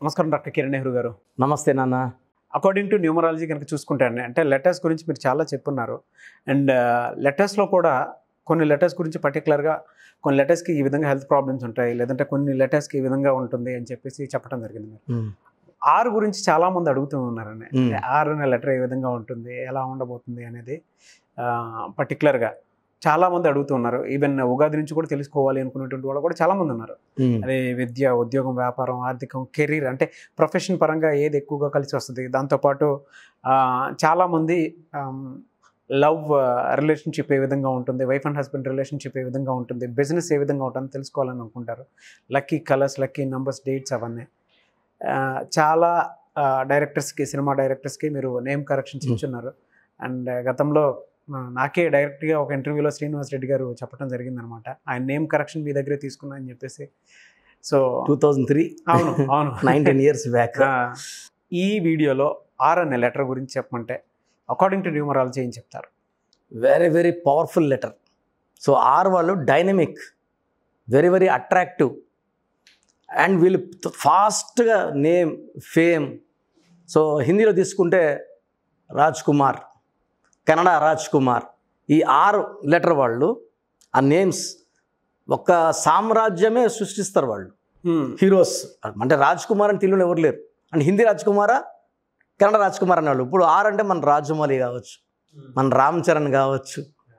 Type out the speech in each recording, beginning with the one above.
నమస్కారం డాక్టర్ కిరణ్ నెహ్రూ గారు నమస్తే నాన్న అకార్డింగ్ టు న్యూమరాలజీ కనుక చూసుకుంటే అండి అంటే లెటర్స్ గురించి మీరు చాలా చెప్పున్నారు అండ్ లెటర్స్లో కూడా కొన్ని లెటర్స్ గురించి పర్టికులర్గా కొన్ని లెటర్స్కి ఈ విధంగా హెల్త్ ప్రాబ్లమ్స్ ఉంటాయి లేదంటే కొన్ని లెటర్స్కి ఈ విధంగా ఉంటుంది అని చెప్పేసి చెప్పడం జరిగింది మీరు ఆర్ గురించి చాలా మంది అడుగుతూ ఉన్నారండి మ్మ్. ఆర్ అనే లెటర్ ఏ విధంగా ఉంటుంది ఎలా ఉండబోతుంది అనేది పర్టికులర్గా చాలా మంది అడుగుతూ ఉన్నారు ఈవెన్ ఉగాది నుంచి కూడా తెలుసుకోవాలి అనుకునేటువంటి వాళ్ళు కూడా చాలా మంది ఉన్నారు అదే విద్య ఉద్యోగం వ్యాపారం ఆర్థికం కెరీర్ అంటే ప్రొఫెషన్ పరంగా ఏది ఎక్కువగా కలిసి వస్తుంది దాంతోపాటు ఆ, చాలామంది లవ్ రిలేషన్షిప్ ఏ విధంగా ఉంటుంది వైఫ్ అండ్ హస్బెండ్ రిలేషన్షిప్ ఏ విధంగా ఉంటుంది బిజినెస్ ఏ విధంగా ఉంటుంది తెలుసుకోవాలని అనుకుంటారు lucky colours lucky numbers dates అవన్నీ ఆ, చాలా డైరెక్టర్స్కి సినిమా డైరెక్టర్స్కి మీరు నేమ్ కరెక్షన్స్ Hmm. ఇచ్చున్నారు అండ్ గతంలో ఆ, నాకే డైరెక్ట్గా ఒక ఇంటర్వ్యూలో శ్రీనివాస్ రెడ్డి గారు చెప్పడం జరిగిందనమాట ఆయన నేమ్ కరెక్షన్ మీ దగ్గరే తీసుకున్నా అని చెప్పేసి సో టూ థౌజండ్ త్రీ అవును అవును నైన్టీన్ ఇయర్స్ బ్యాక్ ఆ, ఈ వీడియోలో ఆర్ అనే లెటర్ గురించి చెప్పమంటే అకార్డింగ్ టు న్యూమరాలజీ ఏం చెప్తారు very very powerful letter so R వాళ్ళు dynamic very very attractive and వీళ్ళు ఫాస్ట్గా నేమ్ ఫేమ్ సో హిందీలో తీసుకుంటే రాజ్ కుమార్ కన్నడ రాజ్ కుమార్ ఈ ఆరు లెటర్ వాళ్ళు ఆ నేమ్స్ ఒక సామ్రాజ్యమే సృష్టిస్తారు వాళ్ళు హీరోస్ అంటే రాజ్ కుమార్ అని తెలుగులో ఎవరు లేరు అంటే హిందీ రాజ్ కుమారా కన్నడ రాజ్ కుమార్ అనేవాళ్ళు ఇప్పుడు ఆర్ అంటే మన రాజమౌళి కావచ్చు మన రామ్ చరణ్ కావచ్చు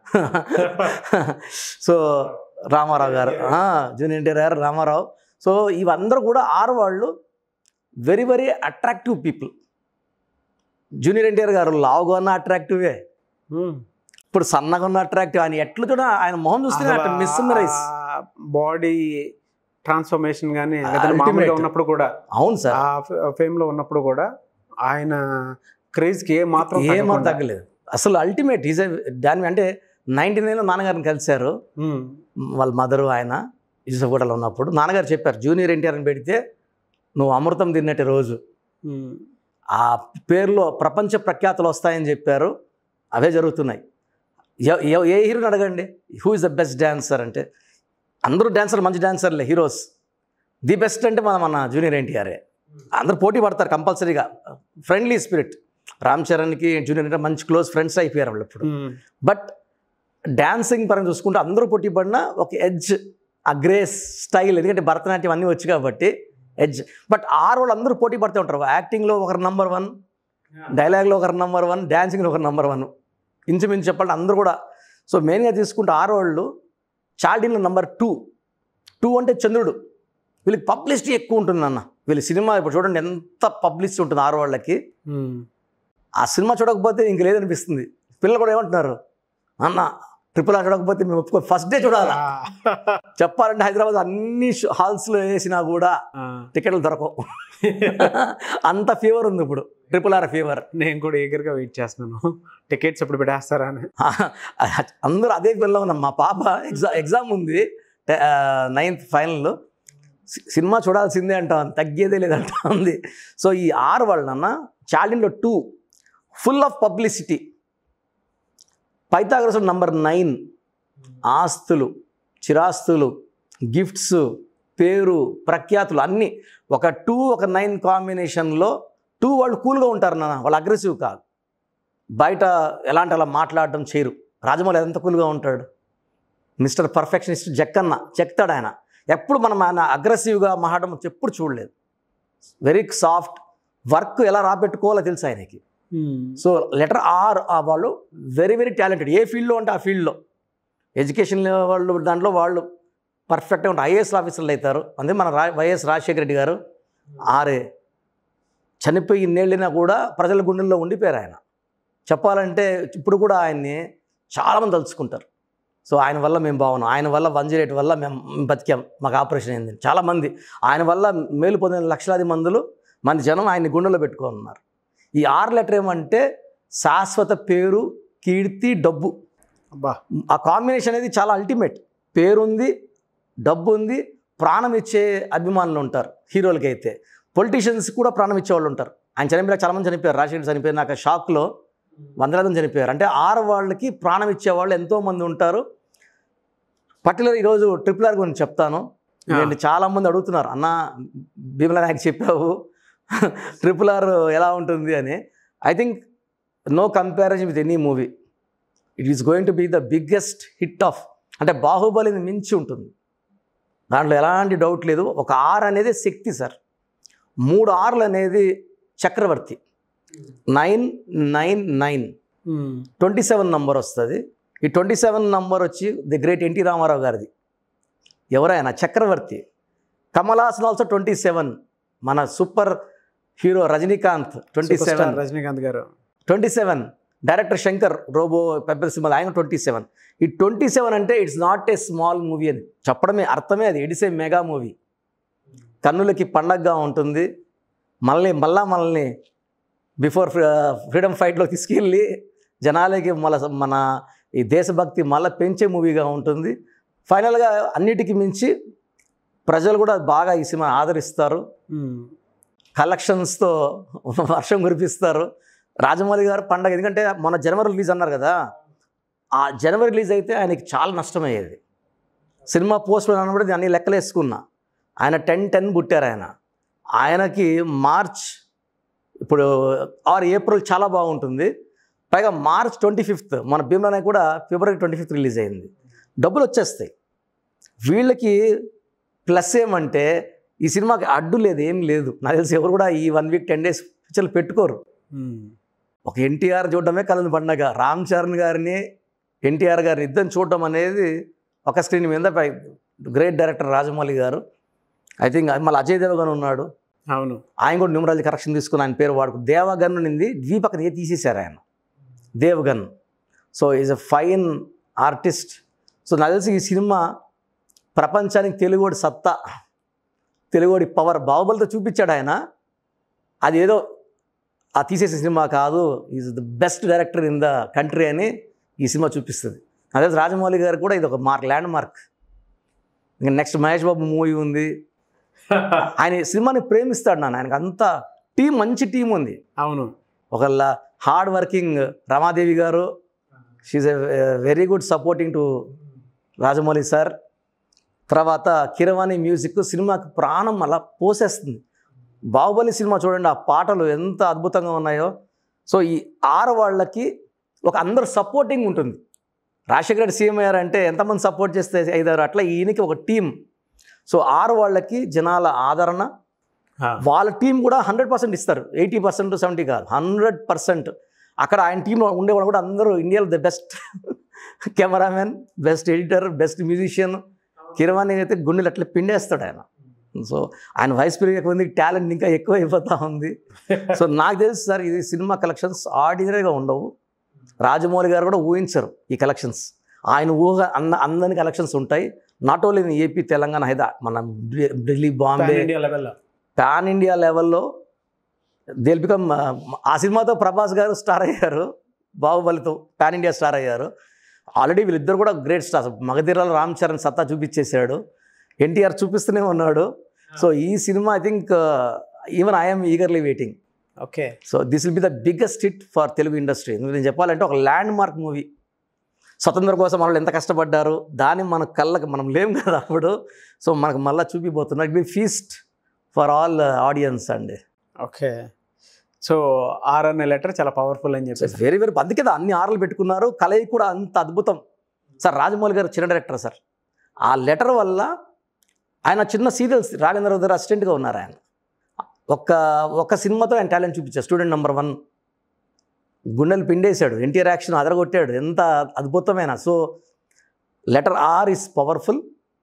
సో రామారావు గారు ఆ, జూనియర్ ఎన్టీఆర్ గారు రామారావు సో ఇవందరూ కూడా ఆరు వాళ్ళు very very attractive people junior NTR గారు లావుగా ఉన్న అట్రాక్టివే ఇప్పుడు సన్నగా ఉన్న అట్రాక్టివ్ ఆయన ఎట్లు చూడ ఆయన మొహం చూస్తే మిస్మరైజ్ బాడీ ట్రాన్స్ఫర్మేషన్ కానీ Ultimate. మామూలుగా ఉన్నప్పుడు కూడా అవును సార్ ఆ ఫేమ్ లో ఉన్నప్పుడు కూడా ఆయన క్రేజ్ కి ఏ మాత్రం ఏమాత్రం తగ్గకుండా- తగ్గలేదు అసలు అల్టిమేట్ ఈజ్ దాని అంటే నైన్టీ నైన్లో నాన్నగారిని కలిశారు మ్మ్. వాళ్ళ మదరు ఆయన ఇసుగూడలో ఉన్నప్పుడు నాన్నగారు చెప్పారు జూనియర్ ఎన్టీఆర్ని పెడితే నువ్వు అమృతం తిన్నట్టు రోజు మ్మ్. ఆ పేరులో ప్రపంచ ప్రఖ్యాతులు వస్తాయని చెప్పారు అవే జరుగుతున్నాయి ఎ- ఎ- ఏ హీరోని అడగండి who is the best dancer అంటే అందరూ డాన్సర్ మంచి డాన్సర్లే హీరోస్ ది బెస్ట్ అంటే మన మన జూనియర్ ఎన్టీఆర్ఏ అందరూ పోటీ పడతారు కంపల్సరీగా ఫ్రెండ్లీ స్పిరిట్ రామ్ చరణ్కి జూనియర్ ఎన్టీఆర్ మంచి క్లోజ్ ఫ్రెండ్స్ అయిపోయారు వాళ్ళు ఇప్పుడు మ్మ్. బట్ డాన్సింగ్ పరంగా చూసుకుంటే అందరూ పోటీ పడినా ఒక ఎడ్జ్ ఆ గ్రేస్ స్టైల్ ఎందుకంటే భరతనాట్యం అన్నీ వచ్చు కాబట్టి ఎడ్జ్ బట్ ఆరు వాళ్ళు అందరూ పోటీ పడుతూ ఉంటారు యాక్టింగ్లో ఒకరు నంబర్ వన్ డైలాగ్లో ఒకరు నంబర్ వన్ డాన్సింగ్లో ఒకరు నంబర్ వన్ ఇంచుమించు చెప్పాలంటే అందరూ కూడా సో మెయిన్గా తీసుకుంటే ఆరు వాళ్ళు చార్డిన్లో నంబర్ టూ టూ అంటే చంద్రుడు వీళ్ళకి పబ్లిసిటీ ఎక్కువ ఉంటుంది అన్న వీళ్ళ సినిమా ఇప్పుడు చూడండి ఎంత పబ్లిసిటీ ఉంటుంది ఆరు వాళ్ళకి మ్మ్. ఆ సినిమా చూడకపోతే ఇంక లేదనిపిస్తుంది పిల్లలు కూడా ఏమంటున్నారు అన్న ట్రిపుల్ ఆర్ చూడకపోతే మేము ఒప్పుకో ఫస్ట్ డే చూడాలా చెప్పాలంటే హైదరాబాద్ అన్ని హాల్స్లో వేసినా కూడా ఆ. టికెట్లు దొరకవు అంత ఫీవర్ ఉంది ఇప్పుడు ట్రిపుల్ ఆర్ ఫీవర్ నేను కూడా ఈగర్గా వెయిట్ చేస్తున్నాను టికెట్స్ ఎప్పుడు పెట్టేస్తారా అని అందరూ అదే పిల్లలు ఉన్నాం మా పాప ఎగ్జా ఎగ్జామ్ ఉంది నైన్త్ ఫైనల్ సినిమా చూడాల్సిందే అంటా ఉంది, తగ్గేదే లేదంటా ఉంది సో ఈ ఆరు వాళ్ళన్న చాలిన్లో too full of publicity Pythagoras number nine ఆస్తులు చిరాస్తులు గిఫ్ట్స్ పేరు ప్రఖ్యాతులు అన్నీ ఒక టూ ఒక నైన్ కాంబినేషన్లో టూ వాళ్ళు కూల్గా ఉంటారు నాన్న వాళ్ళు అగ్రెసివ్ కాదు బయట ఎలాంటి అలా మాట్లాడడం చేయరు రాజమౌళి ఎంత కూల్గా ఉంటాడు మిస్టర్ పర్ఫెక్షనిస్ట్ జక్కన్న చెక్తాడు ఆయన ఎప్పుడు మనం ఆయన అగ్రెసివ్గా మాట్లాడడం ఎప్పుడు చూడలేదు వెరీ సాఫ్ట్ వర్క్ ఎలా రాబెట్టుకోవాలో తెలుసు ఆయనకి మ్మ్. సో లెటర్ ఆర్ ఆ వాళ్ళు వెరీ వెరీ టాలెంటెడ్ ఏ ఫీల్డ్లో అంటే ఆ ఫీల్డ్లో ఎడ్యుకేషన్ వాళ్ళు దాంట్లో వాళ్ళు పర్ఫెక్ట్గా ఉంటారు ఐఏఎస్ ఆఫీసర్లు అవుతారు అందుకే మన రా వైఎస్ రాజశేఖర రెడ్డి గారు ఆరే చనిపోయి ఇన్నేళ్ళైనా కూడా ప్రజల గుండెల్లో ఉండిపోయారు ఆయన చెప్పాలంటే ఇప్పుడు కూడా ఆయన్ని చాలామంది తలుచుకుంటారు సో ఆయన వల్ల మేము బాగున్నాం ఆయన వల్ల వన్ జీరో ఎయిట్ వల్ల మేము బతికాం మాకు ఆపరేషన్ అయింది చాలామంది ఆయన వల్ల మేలు పొందిన లక్షలాది మందులు మంది జనం ఆయన్ని గుండెలో పెట్టుకొని ఉన్నారు ఈ ఆరు లెటర్ ఏమంటే శాశ్వత పేరు కీర్తి డబ్బు అబ్బా ఆ కాంబినేషన్ అనేది చాలా అల్టిమేట్ పేరుంది డబ్బు ఉంది ప్రాణం ఇచ్చే అభిమానులు ఉంటారు హీరోలకి అయితే పొలిటీషియన్స్ కూడా ప్రాణం ఇచ్చేవాళ్ళు ఉంటారు ఆయన చనిపోయాక చాలామంది చనిపోయారు రాజశేఖర్ చనిపోయారు నాకు షాక్లో వందలాది మంది చనిపోయారు అంటే ఆరు వాళ్ళకి ప్రాణం ఇచ్చేవాళ్ళు ఎంతోమంది ఉంటారు పర్టికులర్ ఈరోజు ట్రిపుల్ ఆర్ గురించి చెప్తాను ఆ. ఏంటి చాలా మంది అడుగుతున్నారు అన్న భీమలా నాయక్ చెప్పావు ట్రిపుల్ ఆర్ ఎలా ఉంటుంది అని I think no comparison with any movie it is going to be the biggest hit of అంటే బాహుబలిని మించి ఉంటుంది దాంట్లో ఎలాంటి డౌట్ లేదు ఒక ఆర్ అనేది శక్తి సార్ మూడు ఆర్లు అనేది చక్రవర్తి nine nine nine hmm. Twenty seven number వస్తుంది ఈ ట్వంటీ సెవెన్ నంబర్ వచ్చి ది గ్రేట్ ఎన్టీ రామారావు గారిది ఎవరైనా చక్రవర్తి Kamal Haasan also twenty seven మన super hero Rajinikanth twenty super seven star Rajinikanth గారు twenty seven director Shankar Robo పెద్ద సినిమాలు ఆయన ట్వంటీ సెవెన్ ఈ ట్వంటీ సెవెన్ అంటే it's not a small movie అని చెప్పడమే అర్థమే అది ఇట్స్ ఏ మెగా మూవీ కన్నులకి పండగగా ఉంటుంది మళ్ళీ మళ్ళా మనల్ని బిఫోర్ ఫ్రీడమ్ ఫైట్లో తీసుకెళ్ళి జనాలకి మళ్ళీ మన ఈ దేశభక్తి మళ్ళీ పెంచే మూవీగా ఉంటుంది ఫైనల్గా అన్నిటికీ మించి ప్రజలు కూడా బాగా ఈ సినిమా ఆదరిస్తారు మ్మ్. కలెక్షన్స్తో వర్షం కురిపిస్తారు రాజమౌళి గారు పండగ ఎందుకంటే మొన్న జనవరి రిలీజ్ అన్నారు కదా ఆ జనవరి రిలీజ్ అయితే ఆయనకి చాలా నష్టమయ్యేది సినిమా పోస్ట్ అన్నప్పుడు అన్ని లెక్కలు వేసుకున్నా ఆయన టెన్ టెన్ పుట్టారు ఆయన ఆయనకి మార్చ్ ఇప్పుడు ఆర్ ఏప్రిల్ చాలా బాగుంటుంది పైగా మార్చ్ ట్వంటీ ఫిఫ్త్ మన భీమ్లోనే కూడా ఫిబ్రవరి ట్వంటీ ఫిఫ్త్ రిలీజ్ అయింది డబ్బులు వచ్చేస్తాయి వీళ్ళకి ప్లస్ ఏమంటే ఈ సినిమాకి అడ్డు లేదు ఏం లేదు నాకు తెలిసి ఎవరు కూడా ఈ వన్ వీక్ టెన్ డేస్ పిక్చర్లు పెట్టుకోరు మ్మ్. ఒక ఎన్టీఆర్ చూడడమే కలదు పండగ రామ్ చరణ్ గారిని ఎన్టీఆర్ గారిని ఇద్దరిని చూడడం అనేది ఒక స్క్రీన్ మీద గ్రేట్ డైరెక్టర్ రాజమౌళి గారు ఐ థింక్ మళ్ళీ అజయ్ దేవగన్ ఉన్నాడు అవును ఆయన కూడా న్యూమరాలజీ కరెక్షన్ తీసుకుని ఆయన పేరు వాడుకు దేవగన్ నింది ద్వీపకం ఏ తీసేశారు ఆయన Devgan so is a fine artist so నాకు తెలిసి ఈ సినిమా ప్రపంచానికి తెలుగుడి సత్తా తెలుగుడి పవర్ బాహుబలితో చూపించాడు ఆయన అది ఏదో ఆ తీసేసే సినిమా కాదు is the best director in the country అని ఈ సినిమా చూపిస్తుంది అదే రాజమౌళి గారు కూడా ఇది ఒక మార్క్ ల్యాండ్ మార్క్ ఇంకా నెక్స్ట్ మహేష్ బాబు మూవీ ఉంది ఆయన ఈ సినిమాని ప్రేమిస్తాడు నాన్న ఆయనకు అంత టీం మంచి టీం ఉంది అవును ఒక హార్డ్ వర్కింగ్ రమాదేవి గారు she's a very good supporting to Rajamouli sir తర్వాత కిరవాణి మ్యూజిక్ సినిమాకి ప్రాణం అలా పోసేస్తుంది బాహుబలి సినిమా చూడండి ఆ పాటలు ఎంత అద్భుతంగా ఉన్నాయో సో ఈ ఆరు వాళ్ళకి ఒక అందరు సపోర్టింగ్ ఉంటుంది రాజశేఖర రెడ్డి సీఎం అయ్యారంటే ఎంతమంది సపోర్ట్ చేస్తే ఐదారు అట్లా ఈయనకి ఒక టీం సో ఆరు వాళ్ళకి జనాల ఆదరణ ఆ. వాళ్ళ టీం కూడా హండ్రెడ్ పర్సెంట్ ఇస్తారు ఎయిటీ పర్సెంట్ సెవెంటీ కాదు హండ్రెడ్ పర్సెంట్ అక్కడ ఆయన టీంలో ఉండేవాళ్ళు కూడా అందరూ ఇండియాలో the best cameraman best editor best musician Keeravani అయితే గుండెలు అట్లా పిండేస్తాడు ఆయన సో ఆయన వయసు పెరిగే కొద్ది టాలెంట్ ఇంకా ఎక్కువ అయిపోతూ ఉంది సో నాకు తెలుసు సార్ ఇది సినిమా కలెక్షన్స్ ఆర్డినరీగా ఉండవు రాజమౌళి గారు కూడా ఊహించరు ఈ కలెక్షన్స్ ఆయన ఊహ అన్న అందని కలెక్షన్స్ ఉంటాయి not only in AP Telangana హైదా మన ఢిల్లీ బాంబే పాన్ ఇండియా లెవెల్లో పాన్ ఇండియా లెవెల్లో దిల్ బికమ్ ఆ సినిమాతో ప్రభాస్ గారు స్టార్ అయ్యారు బాహుబలితో పాన్ ఇండియా స్టార్ అయ్యారు ఆల్రెడీ వీళ్ళిద్దరు కూడా గ్రేట్ స్టార్స్ మగధీరాల రామ్ చరణ్ సత్తా చూపించేశాడు ఎన్టీఆర్ చూపిస్తూనే ఉన్నాడు సో ఈ సినిమా I think even I'm eagerly waiting okay so this will be the biggest hit for Telugu industry నేను చెప్పాలంటే ఒక ల్యాండ్ మార్క్ మూవీ స్వతంత్రం కోసం వాళ్ళు ఎంత కష్టపడ్డారు దాన్ని మన కళ్ళకి మనం లేం కదా అప్పుడు సో మనకు మళ్ళీ చూపిపోతున్నారు it be feast for all audience అండి ఓకే సో ఆర్ అనే లెటర్ చాలా పవర్ఫుల్ అని చెప్పేసి వెరీ వెరీ అందుకే కదా అన్ని ఆర్లు పెట్టుకున్నారు కలయి కూడా అంత అద్భుతం సార్ రాజమౌళి గారు చిన్న డైరెక్టర్ సార్ ఆ లెటర్ వల్ల ఆయన చిన్న సీరియల్స్ రాఘేంద్ర గారు అసిస్టెంట్గా ఉన్నారు ఆయన ఒక్క ఒక్క సినిమాతో ఆయన టాలెంట్ చూపించారు స్టూడెంట్ నెంబర్ వన్ గుండెలు పిండేశాడు ఎన్టీఆర్ యాక్షన్ అదరగొట్టాడు ఎంత అద్భుతమైన so letter R is powerful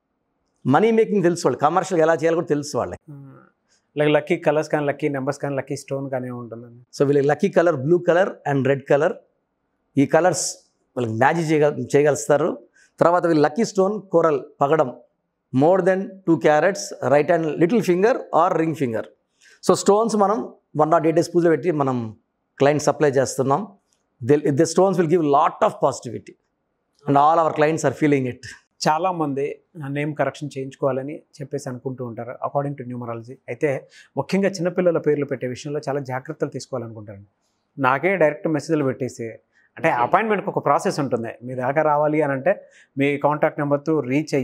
money making తెలుసు వాళ్ళు కమర్షియల్ ఎలా చేయాలో కూడా తెలుసు వాళ్ళకి లైక్ లక్కీ కలర్స్ కానీ లక్కీ నెంబర్స్ కానీ లక్కీ స్టోన్ కానీ ఉంటుందండి సో వీళ్ళకి lucky colour blue colour and red colour ఈ కలర్స్ వాళ్ళకి మ్యాజిక్ చేయగల చేయగలుస్తారు తర్వాత వీళ్ళు లక్కీ స్టోన్ కోరల్ పగడం more than two carats right hand little finger or ring finger so stones మనం వన్ నాట్ ఎయిట్ డేస్ పూజలో పెట్టి మనం క్లయింట్ సప్లై చేస్తున్నాం the the stones will give lot of positivity and all our clients are feeling it చాలామంది name correction చేయించుకోవాలని చెప్పేసి అనుకుంటూ ఉంటారు అకార్డింగ్ టు న్యూమరాలజీ అయితే ముఖ్యంగా చిన్నపిల్లల పేర్లు పెట్టే విషయంలో చాలా జాగ్రత్తలు తీసుకోవాలనుకుంటారు నాకే డైరెక్ట్ మెసేజ్లు పెట్టేసి అంటే అపాయింట్మెంట్కి ఒక ప్రాసెస్ ఉంటుంది మీ దాకా రావాలి అని అంటే మీ కాంటాక్ట్ నెంబర్తో రీచ్ అయ్యి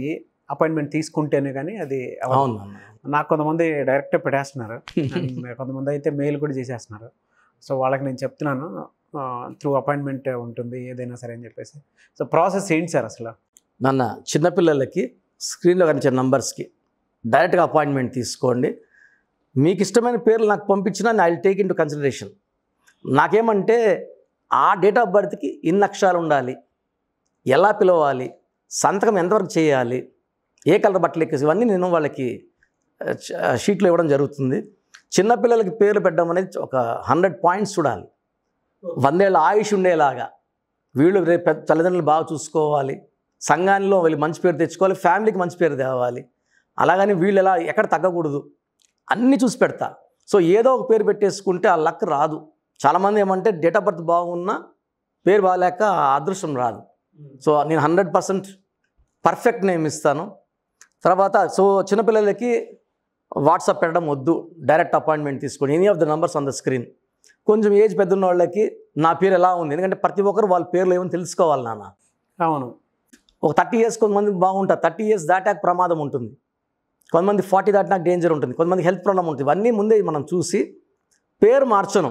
అపాయింట్మెంట్ తీసుకుంటేనే కానీ అది అవ్వదు. అవును అన్న. నాకు కొంతమంది డైరెక్ట్ పెట్టేస్తున్నారు And కొంతమంది అయితే మెయిల్ కూడా చేసేస్తున్నారు సో వాళ్ళకి నేను చెప్తున్నాను త్రూ అపాయింట్మెంట్ ఉంటుంది ఏదైనా సరే అని చెప్పేసి సో ప్రాసెస్ ఏంటి సార్ అసలు నాన్న చిన్నపిల్లలకి స్క్రీన్లో కనిపించే నంబర్స్కి డైరెక్ట్గా అపాయింట్మెంట్ తీసుకోండి మీకు ఇష్టమైన పేర్లు నాకు పంపించినా I take into consideration నాకేమంటే ఆ డేట్ ఆఫ్ బర్త్కి ఇన్ని అక్షరాలు ఉండాలి ఎలా పిలవాలి సంతకం ఎంతవరకు చేయాలి ఏ కలర్ బట్టలు ఎక్కేసి ఇవన్నీ నేను వాళ్ళకి ఆ, చ- షీట్లో ఇవ్వడం జరుగుతుంది చిన్నపిల్లలకి పేర్లు పెట్టడం అనేది ఒక హండ్రెడ్ పాయింట్స్ చూడాలి వందేళ్ళ ఆయుష్ ఉండేలాగా వీళ్ళు రేపు పెద్ద తల్లిదండ్రులు బాగా చూసుకోవాలి సంఘానిలో వీళ్ళు మంచి పేరు తెచ్చుకోవాలి ఫ్యామిలీకి మంచి పేరు తేవాలి అలాగని వీళ్ళు ఎలా ఎక్కడ తగ్గకూడదు అన్నీ చూసి పెడతా సో ఏదో ఒక పేరు పెట్టేసుకుంటే ఆ లక్ రాదు చాలామంది ఏమంటే డేట్ ఆఫ్ బర్త్ బాగున్నా పేరు బాగాలేక ఆ అదృష్టం రాదు సో నేను హండ్రెడ్ పర్సెంట్ పర్ఫెక్ట్ నేమ్ ఇస్తాను తర్వాత సో చిన్నపిల్లలకి వాట్సాప్ పెట్టడం వద్దు డైరెక్ట్ అపాయింట్మెంట్ తీసుకొని any of the numbers on the screen కొంచెం ఏజ్ పెద్ద ఉన్న వాళ్ళకి నా పేరు ఎలా ఉంది ఎందుకంటే ప్రతి ఒక్కరు వాళ్ళ పేర్లు ఏమని తెలుసుకోవాలి నాన్న అవును ఒక థర్టీ ఇయర్స్ కొంతమంది బాగుంటారు థర్టీ ఇయర్స్ దాటాక ప్రమాదం ఉంటుంది కొంతమంది ఫార్టీ దాటినాక డేంజర్ ఉంటుంది కొంతమంది హెల్త్ ప్రాబ్లం ఉంటుంది ఇవన్నీ ముందే మనం చూసి పేరు మార్చను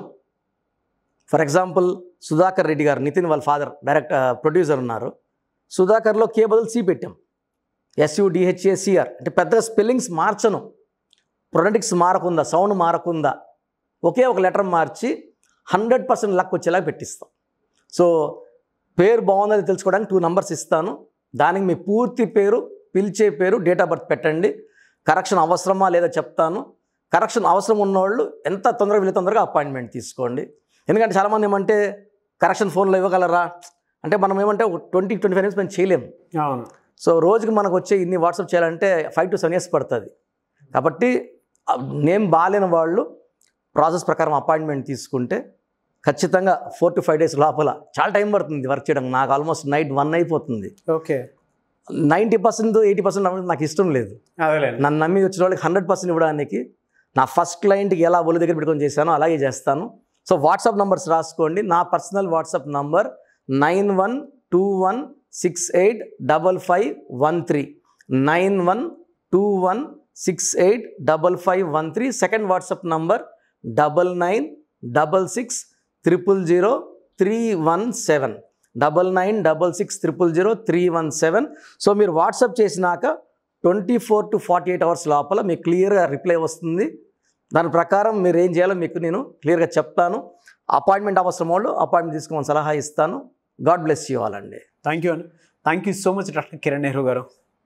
ఫర్ ఎగ్జాంపుల్ సుధాకర్ రెడ్డి గారు నితిన్ వాళ్ళ ఫాదర్ డైరెక్ట్ ప్రొడ్యూసర్ ఉన్నారు సుధాకర్లో కే బదులు సి పెట్టాం ఎస్యుడిహెచ్ఏసిఆర్ అంటే పెద్దగా స్పెల్లింగ్స్ మార్చను ప్రొనటిక్స్ మారకుందా సౌండ్ మారకుందా ఒకే ఒక లెటర్ మార్చి హండ్రెడ్ పర్సెంట్ లక్ వచ్చేలాగా పెట్టిస్తాం సో పేరు బాగుందని తెలుసుకోవడానికి టూ నంబర్స్ ఇస్తాను దానికి మీ పూర్తి పేరు పిలిచే పేరు డేట్ ఆఫ్ బర్త్ పెట్టండి కరెక్షన్ అవసరమా లేదా చెప్తాను కరెక్షన్ అవసరం ఉన్నవాళ్ళు ఎంత తొందరగా వీళ్ళు తొందరగా అపాయింట్మెంట్ తీసుకోండి ఎందుకంటే చాలామంది ఏమంటే కరెక్షన్ ఫోన్లో ఇవ్వగలరా అంటే మనం ఏమంటే ఒక ట్వంటీ ట్వంటీ ఫైవ్ మినిట్స్ మేము చేయలేము అవును సో రోజుకి మనకు వచ్చే ఇన్ని వాట్సాప్ చేయాలంటే ఫైవ్ టు సెవెన్ ఇయర్స్ పడుతుంది కాబట్టి నేమ్ బాగాలేని వాళ్ళు ప్రాసెస్ ప్రకారం అపాయింట్మెంట్ తీసుకుంటే ఖచ్చితంగా ఫోర్ టు ఫైవ్ డేస్ లోపల చాలా టైం పడుతుంది వర్క్ చేయడం నాకు ఆల్మోస్ట్ నైట్ వన్ అయిపోతుంది okay ninety percent eighty percent నాకు ఇష్టం లేదు అదేలేండి నన్ను నమ్మి వచ్చిన వాళ్ళకి హండ్రెడ్ పర్సెంట్ ఇవ్వడానికి నా ఫస్ట్ క్లయింట్కి ఎలా ఒళ్ళు దగ్గర పెట్టుకొని చేశానో అలాగే చేస్తాను సో వాట్సాప్ నంబర్స్ రాసుకోండి నా personal WhatsApp number nine one two one six eight double five one three nine one two one six eight double five one three second WhatsApp number double nine double six triple zero three one seven double nine double six triple zero three one seven so మీరు WhatsApp చేసినాక twenty four to forty eight hours లోపల మీకు క్లియర్గా reply వస్తుంది దాని ప్రకారం మీరు ఏం చేయాలో మీకు నేను క్లియర్గా చెప్తాను అపాయింట్మెంట్ అవసరం వాళ్ళు అపాయింట్మెంట్ తీసుకోమని సలహా ఇస్తాను గాడ్ బ్లెస్ యూ ఆల్ అండి థ్యాంక్ యూ అండి thank you so much doctor Kiran Nehru గారు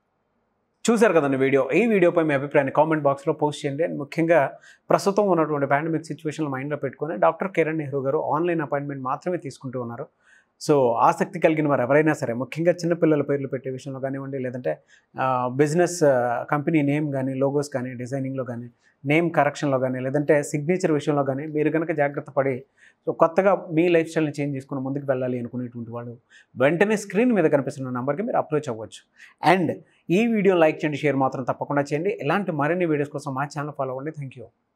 చూశారు కదండి వీడియో ఈ వీడియోపై మీ అభిప్రాయాన్ని కామెంట్ బాక్స్లో పోస్ట్ చేయండి అండ్ ముఖ్యంగా ప్రస్తుతం ఉన్నటువంటి పాండమిక్ సిచ్యువేషన్ మైండ్లో పెట్టుకొని డాక్టర్ కిరణ్ నెహ్రూ గారు ఆన్లైన్ అపాయింట్మెంట్ మాత్రమే తీసుకుంటూ ఉన్నారు సో ఆసక్తి కలిగిన వారు ఎవరైనా సరే ముఖ్యంగా చిన్నపిల్లల పేర్లు పెట్టే విషయంలో కానివ్వండి లేదంటే బిజినెస్ కంపెనీ నేమ్ కానీ లోగోస్ కానీ డిజైనింగ్లో కానీ నేమ్ కరెక్షన్లో కానీ లేదంటే సిగ్నేచర్ విషయంలో కానీ మీరు కనుక జాగ్రత్త పడి సో కొత్తగా మీ లైఫ్ స్టైల్ని చేంజ్ చేసుకుని ముందుకు వెళ్ళాలి అనుకునేటువంటి వాళ్ళు వెంటనే స్క్రీన్ మీద కనిపిస్తున్న నెంబర్కి మీరు అప్రోచ్ అవ్వచ్చు అండ్ ఈ వీడియో లైక్ చేయండి షేర్ మాత్రం తప్పకుండా చేయండి ఇలాంటి మరిన్ని వీడియోస్ కోసం మా ఛానల్ ఫాలో అవ్వండి థ్యాంక్ యూ